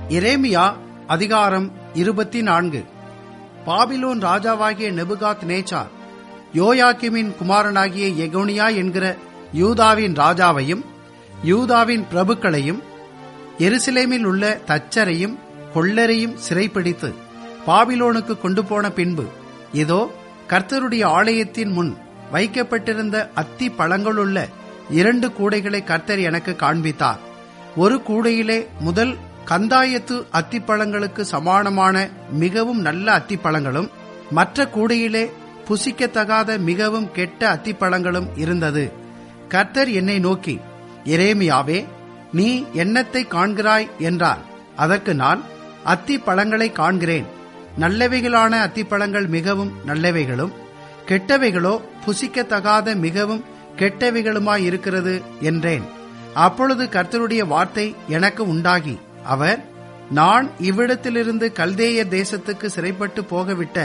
எரேமியா அதிகாரம் இருபத்தி நான்கு பாபிலோன் ராஜாவாகிய நெபுகாத் நேச்சார் யோயாக்கிமின் குமாரனாகிய எகோனியா என்கிற யூதாவின் ராஜாவையும் யூதாவின் பிரபுக்களையும் எருசலேமில் உள்ள தச்சரையும் கொள்ளரையும் சிறைப்பிடித்து பாபிலோனுக்கு கொண்டு போன பின்பு இதோ கர்த்தருடைய ஆலயத்தின் முன் வைக்கப்பட்டிருந்த அத்தி பழங்களுள்ள இரண்டு கூடைகளை கர்த்தர் எனக்கு காண்பித்தார் ஒரு கூடையிலே முதல் கந்தாயத்து அத்திப்பழங்களுக்கு சமானமான மிகவும் நல்ல அத்திப்பழங்களும் மற்ற கூடையிலே புசிக்கத்தகாத மிகவும் கெட்ட அத்திப்பழங்களும் இருந்தது கர்த்தர் என்னை நோக்கி எரேமியாவே நீ எண்ணத்தை காண்கிறாய் என்றார் அதற்கு நான் அத்தி பழங்களை காண்கிறேன் நல்லவைகளான அத்திப்பழங்கள் மிகவும் நல்லவைகளும் கெட்டவைகளோ புசிக்கத்தகாத மிகவும் கெட்டவைகளுமாய் இருக்கிறது என்றேன் அப்பொழுது கர்த்தருடைய வார்த்தை எனக்கு உண்டாகி அவர் நான் இவ்விடத்திலிருந்து கல்தேய தேசத்துக்கு சிறைப்பட்டு போகவிட்ட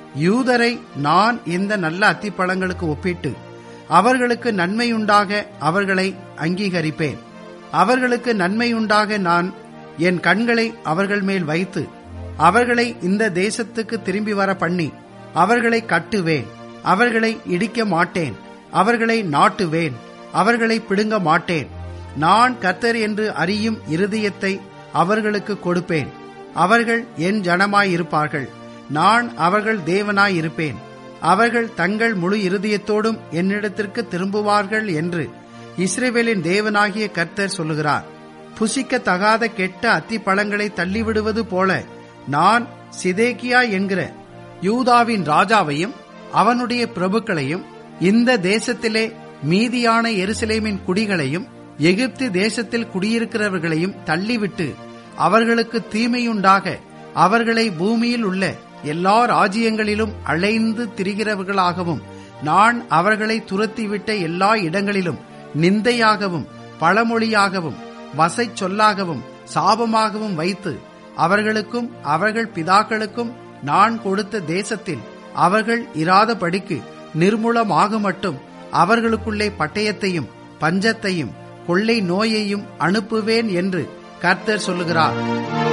யூதரை நான் இந்த நல்ல அத்திப்பழங்களுக்கு ஒப்பிட்டு அவர்களுக்கு நன்மையுண்டாக அவர்களை அங்கீகரிப்பேன் அவர்களுக்கு நன்மையுண்டாக நான் என் கண்களை அவர்கள் மேல் வைத்து அவர்களை இந்த தேசத்துக்கு திரும்பி வர பண்ணி அவர்களை கட்டுவேன் அவர்களை இடிக்க மாட்டேன் அவர்களை நாட்டுவேன் அவர்களை பிடுங்க மாட்டேன் நான் கர்த்தர் என்று அறியும் இருதயத்தை அவர்களுக்கு கொடுப்பேன் அவர்கள் என் ஜனமாயிருப்பார்கள் நான் அவர்கள் தேவனாயிருப்பேன் அவர்கள் தங்கள் முழு இருதயத்தோடும் என்னிடத்திற்கு திரும்புவார்கள் என்று இஸ்ரேவேலின் தேவனாகிய கர்த்தர் சொல்லுகிறார் புசிக்க தகாத கெட்ட அத்தி பழங்களை தள்ளிவிடுவது போல நான் சிதேக்கியா என்கிற யூதாவின் ராஜாவையும் அவனுடைய பிரபுக்களையும் இந்த தேசத்திலே மீதியான எருசலேமின் குடிகளையும் எகிப்து தேசத்தில் குடியிருக்கிறவர்களையும் தள்ளிவிட்டு அவர்களுக்கு தீமையுண்டாக அவர்களை பூமியில் உள்ள எல்லா ராஜ்யங்களிலும் அலைந்து திரிகிறவர்களாகவும் நான் அவர்களை துரத்திவிட்ட எல்லா இடங்களிலும் நிந்தையாகவும் பழமொழியாகவும் வசை சொல்லாகவும் சாபமாகவும் வைத்து அவர்களுக்கும் அவர்கள் பிதாக்களுக்கும் நான் கொடுத்த தேசத்தில் அவர்கள் இராதபடிக்கு நிர்மூலமாக மட்டும் அவர்களுக்குள்ளே பட்டயத்தையும் பஞ்சத்தையும் கொள்ளை நோயையும் அனுப்புவேன் என்று கர்த்தர் சொல்லுகிறார்